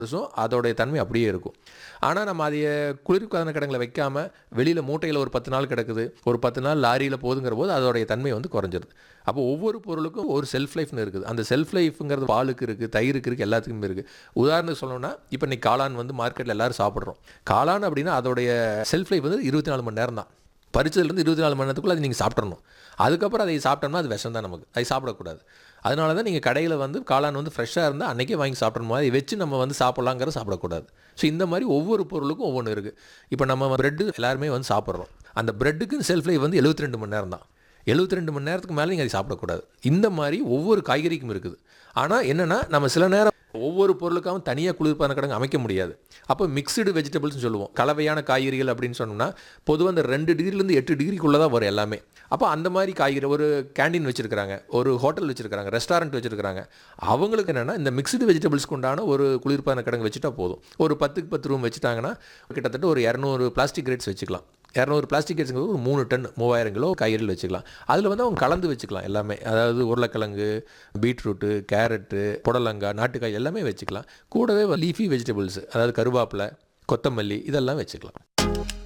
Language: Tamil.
ஸோ அதோடைய தன்மை அப்படியே இருக்கும் ஆனால் நம்ம அதைய குளிர்பதன கிடங்களை வைக்காம வெளியில் மூட்டையில் ஒரு பத்து நாள் கிடக்குது ஒரு பத்து நாள் லாரியில் போதுங்கிற போது அதோடைய தன்மை வந்து குறைஞ்சிருது அப்போ ஒவ்வொரு பொருளுக்கும் ஒரு செல்ஃப் லைஃப்னு இருக்குது அந்த செல்ஃப் லைஃப்ங்கிறது பாலுக்கு இருக்குது தயிருக்கு இருக்குது எல்லாத்துக்குமே இருக்குது உதாரணத்துக்கு சொல்லணும்னா இப்போ இன்னைக்கு காளான் வந்து மார்க்கெட்டில் எல்லாரும் சாப்பிட்றோம் காளான் அப்படின்னா அதோடைய செல்ஃப் லைஃப் வந்து இருபத்தி நாலு மணி நேரம் தான் பறிச்சதுலேருந்து இருபத்தி நாலு மணி நேரத்துக்குள்ள அதை நீங்கள் சாப்பிட்றணும் அதுக்கப்புறம் அதை சாப்பிட்டோம்னா அது விஷம் தான் நமக்கு அதை சாப்பிடக்கூடாது அதனால தான் நீங்கள் கடையில் வந்து காளான் வந்து ஃப்ரெஷ்ஷாக இருந்தால் அன்றைக்கே வாங்கி சாப்பிடணும் அதை வச்சு நம்ம வந்து சாப்பிட்லாங்கிற சாப்பிடக்கூடாது ஸோ இந்த மாதிரி ஒவ்வொரு பொருளுக்கும் ஒவ்வொன்று இருக்குது இப்போ நம்ம பிரெட்டு எல்லாருமே வந்து சாப்பிட்றோம் அந்த பிரெட்டுக்கு செல்ஃப் லைஃப் வந்து 72 ரெண்டு மணி நேரம் தான் 72 ரெண்டு மணி நேரத்துக்கு மேலே நீங்கள் அதை சாப்பிடக்கூடாது இந்த மாதிரி ஒவ்வொரு காய்கறிக்கும் இருக்குது ஆனால் என்னென்னா நம்ம சில நேரம் ஒவ்வொரு பொருளுக்காகவும் தனியாக குளிர்பான கிடங்கு அமைக்க முடியாது அப்போ மிக்சடு வெஜிடபிள்ஸ்னு சொல்லுவோம் கலவையான காய்கறிகள் அப்படின்னு சொன்னோம்னா பொதுவாக அந்த ரெண்டு டிகிரிலேருந்து எட்டு டிகிரிக்குள்ளே தான் வரும் எல்லாமே அப்போ அந்த மாதிரி காய்கறி ஒரு கேண்டீன் வச்சுருக்காங்க ஒரு ஹோட்டல் வச்சுருக்காங்க ரெஸ்டாரண்ட் வச்சுருக்காங்க அவங்களுக்கு என்னென்னா இந்த மிக்சடு வெஜிடபிள்ஸ்க்கு உண்டான ஒரு குளிர்பான கிடங்கு வச்சுட்டா போதும் ஒரு பத்துக்கு பத்து ரூம் வச்சுட்டாங்கன்னா கிட்டத்தட்ட ஒரு இரநூறு பிளாஸ்டிக் ரேட்ஸ் வச்சுக்கலாம் இரநூறு பிளாஸ்டிக் கேட்ஸுங்கிறது ஒரு மூணு டன் மூவாயிரம் கிலோ காய்கறிகள் வச்சுக்கலாம் அதில் வந்து அவங்க கலந்து வச்சுக்கலாம் எல்லாமே அதாவது உருளைக்கிழங்கு பீட்ரூட்டு கேரட்டு புடலங்காய் நாட்டுக்காய் எல்லாமே வச்சுக்கலாம் கூடவே லீஃபி வெஜிடபிள்ஸ் அதாவது கருவேப்பிலை கொத்தமல்லி இதெல்லாம் வச்சுக்கலாம்